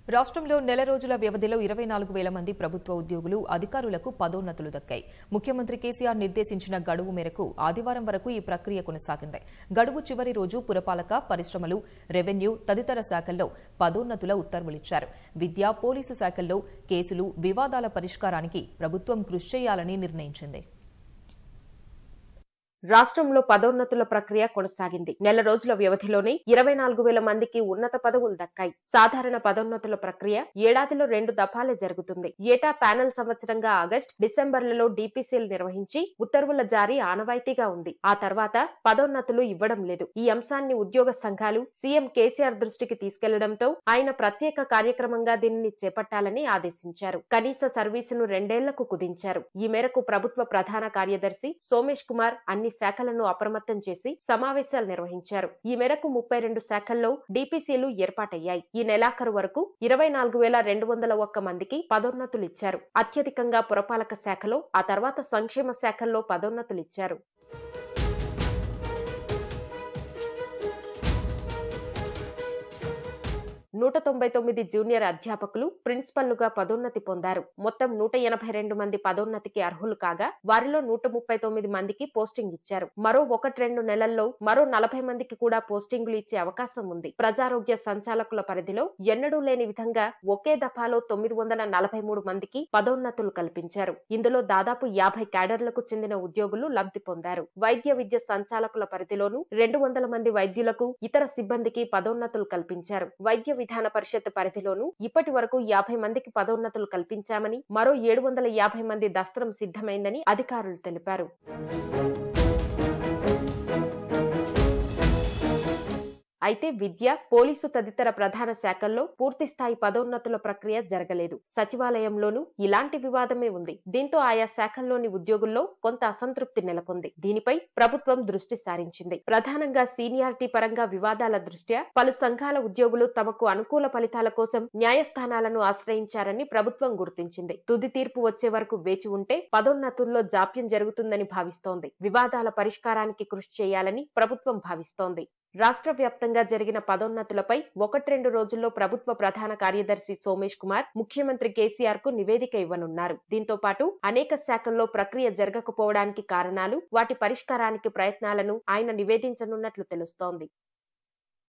రాష్ట్రంలో నెల రోజుల వ్యవధిలో ఇరవై నాలుగు వేల మంది ప్రభుత్వ ఉద్యోగులు అధికారులకు పదోన్నతులు దక్కాయి ముఖ్యమంత్రి కేసీఆర్ నిర్దేశించిన గడువు మేరకు ఆదివారం వరకు ఈ ప్రక్రియ కొనసాగింది గడువు చివరి రోజు పురపాలక పరిశ్రమలు రెవెన్యూ తదితర శాఖల్లో పదోన్నతుల ఉత్తర్వులిచ్చారు విద్య పోలీసు శాఖల్లో కేసులు వివాదాల పరిష్కారానికి ప్రభుత్వం కృషి చేయాలని నిర్ణయించింది రాష్ట్రంలో పదోన్నతుల ప్రక్రియ కొనసాగింది నెల రోజుల వ్యవధిలోనే ఇరవై నాలుగు వేల మందికి ఉన్నత పదవులు దక్కాయి సాధారణ పదోన్నతుల ప్రక్రియ ఏడాదిలో రెండు దఫాలే జరుగుతుంది ఏటా ప్యానెల్ సంవత్సరంగా ఆగస్టు డిసెంబర్లలో డిపిసిఎల్ నిర్వహించి ఉత్తర్వుల జారీ ఆనవాయితీగా ఉంది ఆ తర్వాత పదోన్నతులు ఇవ్వడం లేదు ఈ అంశాన్ని ఉద్యోగ సంఘాలు సీఎం కేసీఆర్ దృష్టికి తీసుకెళ్లడంతో ఆయన ప్రత్యేక కార్యక్రమంగా దీనిని చేపట్టాలని ఆదేశించారు కనీస సర్వీసును రెండేళ్లకు కుదించారు ఈ మేరకు ప్రభుత్వ ప్రధాన కార్యదర్శి సోమేష్ కుమార్ అన్ని శాఖలను అప్రమత్తం చేసి సమావేశాలు నిర్వహించారు ఈ మేరకు ముప్పై రెండు శాఖల్లో డిపిసిలు ఏర్పాటయ్యాయి ఈ నెలాఖరు వరకు ఇరవై నాలుగు వేల రెండు వందల ఒక్క మందికి పదోన్నతులు ఇచ్చారు అత్యధికంగా పురపాలక శాఖలో ఆ తర్వాత సంక్షేమ శాఖల్లో పదోన్నతులు ఇచ్చారు నూట తొంభై తొమ్మిది జూనియర్ అధ్యాపకులు ప్రిన్సిపల్లుగా పదోన్నతి పొందారు మొత్తం నూట ఎనభై రెండు మంది పదోన్నతికి అర్హులు కాగా వారిలో నూట ముప్పై తొమ్మిది మందికి పోస్టింగ్ ఇచ్చారు మరో ఒకటి రెండు నెలల్లో మరో నలభై మందికి కూడా పోస్టింగులు ఇచ్చే అవకాశం ఉంది ప్రజారోగ్య సంచాలకుల పరిధిలో ఎన్నడూ లేని విధంగా ఒకే దఫాలో తొమ్మిది వందల నలభై మూడు మందికి పదోన్నతులు కల్పించారు ఇందులో దాదాపు యాభై క్యాడర్లకు చెందిన ఉద్యోగులు లబ్ధి పొందారు వైద్య విద్య సంచాలకుల పరిధిలోనూ రెండు వందల మంది వైద్యులకు ఇతర సిబ్బందికి పదోన్నతులు కల్పించారు వైద్య విధాన పరిషత్ పరిధిలోనూ ఇప్పటి వరకు యాభై మందికి పదోన్నతులు కల్పించామని మరో ఏడు వందల యాభై మంది దస్త్రం సిద్ధమైందని అధికారులు తెలిపారు అయితే విద్య పోలీసు తదితర ప్రధాన శాఖల్లో పూర్తి స్థాయి పదోన్నతుల ప్రక్రియ జరగలేదు సచివాలయంలోనూ ఇలాంటి వివాదమే ఉంది దీంతో ఆయా శాఖల్లోని ఉద్యోగుల్లో కొంత అసంతృప్తి నెలకొంది దీనిపై ప్రభుత్వం దృష్టి సారించింది ప్రధానంగా సీనియారిటీ పరంగా వివాదాల దృష్ట్యా పలు సంఘాల ఉద్యోగులు తమకు అనుకూల ఫలితాల కోసం న్యాయస్థానాలను ఆశ్రయించారని ప్రభుత్వం గుర్తించింది తుది తీర్పు వచ్చే వరకు వేచి ఉంటే పదోన్నతుల్లో జాప్యం జరుగుతుందని భావిస్తోంది వివాదాల పరిష్కారానికి కృషి చేయాలని ప్రభుత్వం భావిస్తోంది రాష్ట్ర వ్యాప్తంగా జరిగిన పదోన్నతులపై ఒకటి రెండు రోజుల్లో ప్రభుత్వ ప్రధాన కార్యదర్శి సోమేష్ కుమార్ ముఖ్యమంత్రి కేసీఆర్ కు నివేదిక ఇవ్వనున్నారు దీంతో పాటు అనేక శాఖల్లో ప్రక్రియ జరగకపోవడానికి కారణాలు వాటి పరిష్కారానికి ప్రయత్నాలను ఆయన నివేదించనున్నట్లు తెలుస్తోంది